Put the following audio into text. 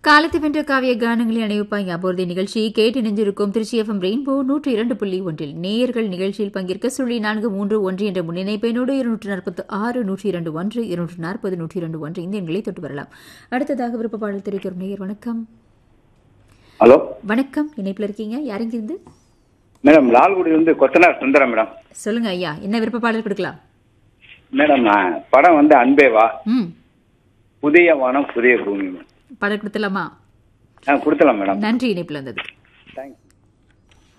காலத்து வென்ற காவிய கானங்களில் அணிவிப்பாய் அபோர்தி நிகழ்ச்சியை கேட்டு நெஞ்சிருக்கும் திருச்சி எஃப்எம் ரெயின்போ நூற்றி இரண்டு புள்ளி ஒன்றில் நேயர்கள் நிகழ்ச்சியில் பங்கேற்க சுழி நான்கு மூன்று ஒன்று என்ற முன்னிணைப்பெண்ணோடு இருநூற்று நாற்பத்து ஆறு நூற்றி இரண்டு ஒன்று இருநூற்று நாற்பது நூற்றி இரண்டு ஒன்று இந்த எண்களை தொட்டு வரலாம் அடுத்ததாக விருப்ப பாடல் தெரிவிக்கிறோம் நேயர் வணக்கம் ஹலோ வணக்கம் இணைப்பில் இருக்கீங்க யாரெங்கிருந்து மேடம் லால்குடியிலிருந்து கொத்தனார் சுந்தரம் மேடம் சொல்லுங்க ஐயா என்ன விருப்ப பாடல் கொடுக்கலாம் மேடம் நான் படம் வந்து அன்பேவா ம் புதிய வானம் புதிய பூமி மேடம் பாடல் கொடுத்துலாமா ஆ கொடுத்தலாம் மேடம் நன்றி இணைப்பில் இருந்தது தேங்க்ஸ்